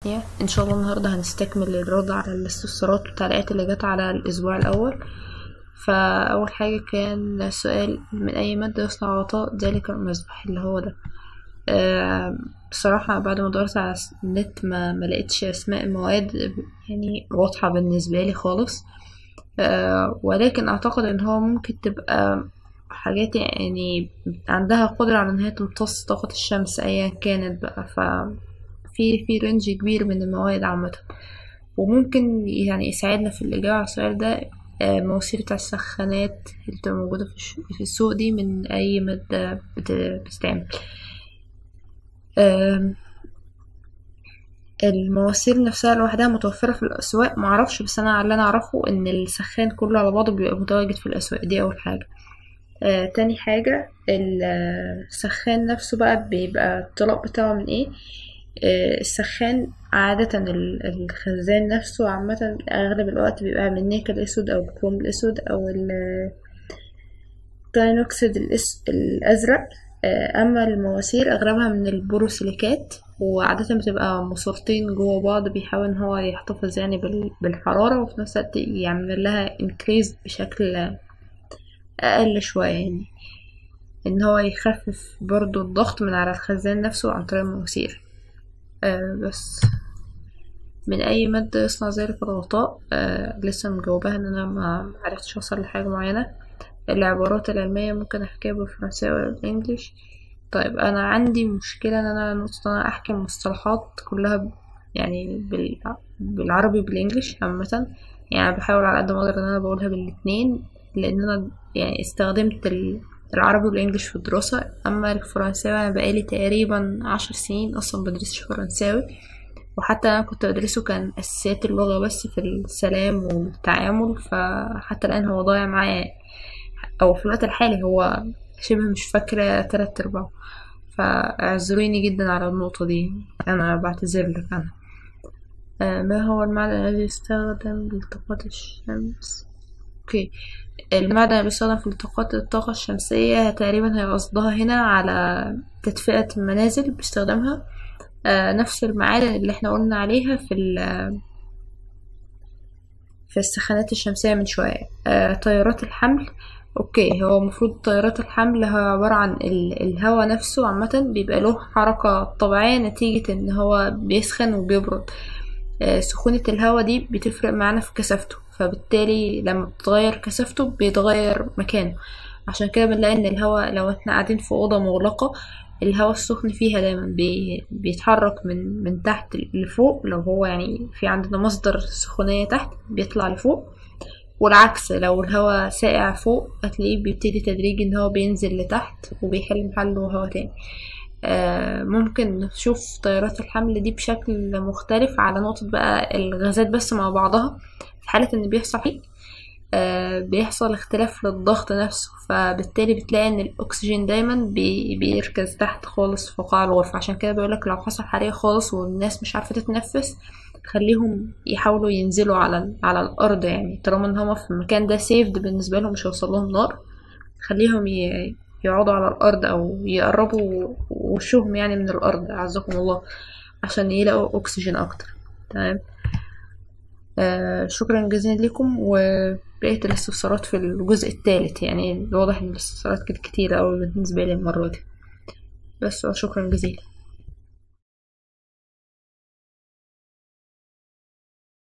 ان شاء الله النهارده هنستكمل الرد على الاستفسارات والتعليقات اللي جت على الاسبوع الاول فاول حاجه كان سؤال من اي ماده يصنع غطاء ذلك المسبح اللي هو ده أه بصراحة بعد ما دورت على النت ما ملقتش اسماء المواد يعني واضحة بالنسبة لي خالص أه ولكن اعتقد ان هو ممكن تبقى حاجات يعني عندها قدرة على انها تمتص طاقة الشمس ايا كانت بقى ف في في رينج كبير من المواد عامة وممكن يعني يساعدنا في الإجابة على السؤال ده مواسير بتاع السخانات اللي بتبقى موجودة في السوق دي من أي مادة بتستعمل المواسير نفسها لوحدها متوفرة في الأسواق معرفش بس أنا اللي أنا أعرفه إن السخان كله على بعضه بيبقى متواجد في الأسواق دي أول حاجة آه، تاني حاجة السخان نفسه بقى بيبقى الطلاق بتاعه من ايه آه، السخان عادة الخزان نفسه عامة أغلب الوقت بيبقى من نيكل أسود أو الكروم الأسود أو التاينوكسيد الأزرق آه، أما المواسير أغلبها من البوروسيليكات وعادة بتبقى مصورتين جوا بعض بيحاول إن هو يحتفظ يعني بالحرارة وفي نفس الوقت يعمل لها انكريز بشكل أقل شوية يعني إن هو يخفف برضو الضغط من على الخزان نفسه عن طريق المواسير آه بس من اي مادة يصنع ذلك الغطاء آه لسه مجاوباها ان انا ما عرفتش اوصل لحاجة معينة العبارات العلمية ممكن احكيها بالفرنساوي ولا بالانجليش طيب انا عندي مشكلة ان انا نقطة انا احكي المصطلحات كلها يعني بالعربي بالانجليش عامة يعني بحاول على قد ما اقدر ان انا بقولها بالاتنين لان انا يعني استخدمت العربي والانجليش في الدراسة اما الفرنساوي انا بقالي تقريبا عشر سنين اصلا بدرسش فرنساوي وحتى انا كنت بدرسه كان اساسيات اللغة بس في السلام والتعامل فحتى الان هو ضايع معايا او في الوقت الحالي هو شبه مش فاكرة تلات ارباعه فاعذريني جدا على النقطة دي انا بعتذر لك انا ما هو المعدن الذي يستخدم لالتقاط الشمس اوكي المعدن اللي بيستخدم في التقاط الطاقة الشمسية تقريبا هي قصدها هنا على تدفئة المنازل باستخدامها آه نفس المعادن اللي احنا قلنا عليها في في السخانات الشمسية من شوية آه طيارات الحمل اوكي هو المفروض طيارات الحمل هو عبارة عن الهواء نفسه عامة بيبقى له حركة طبيعية نتيجة ان هو بيسخن وبيبرد آه سخونة الهواء دي بتفرق معانا في كثافته فبالتالي لما بتتغير كثافته بيتغير مكانه عشان كده بنلاقي ان الهواء لو احنا قاعدين في اوضه مغلقه الهواء السخن فيها دايما بي بيتحرك من من تحت لفوق لو هو يعني في عندنا مصدر سخونيه تحت بيطلع لفوق والعكس لو الهواء ساقع فوق هتلاقيه بيبتدي تدريجي ان هو بينزل لتحت وبيحل محله هوا تاني آه ممكن نشوف طيارات الحمل دي بشكل مختلف على نقطة بقى الغازات بس مع بعضها في حالة ان بيحصل حيق آه بيحصل اختلاف للضغط نفسه فبالتالي بتلاقي ان الاكسجين دايما بي بيركز تحت خالص في قاع الغرفة عشان كده بيقولك لو حصل حريقة خالص والناس مش عارفة تتنفس خليهم يحاولوا ينزلوا على على الارض يعني طالما ان هما في المكان ده سيفد بالنسبة لهم مش هيوصل لهم نار خليهم يقعدوا على الارض او يقربوا وشهم يعني من الارض اعزكم الله عشان يلاقوا اكسجين اكتر تمام آه شكرا جزيلا لكم وبقية الاستفسارات في الجزء الثالث يعني واضح ان الاستفسارات كانت كتيرة اوي بالنسبة لي المرة دي بس شكرا جزيلا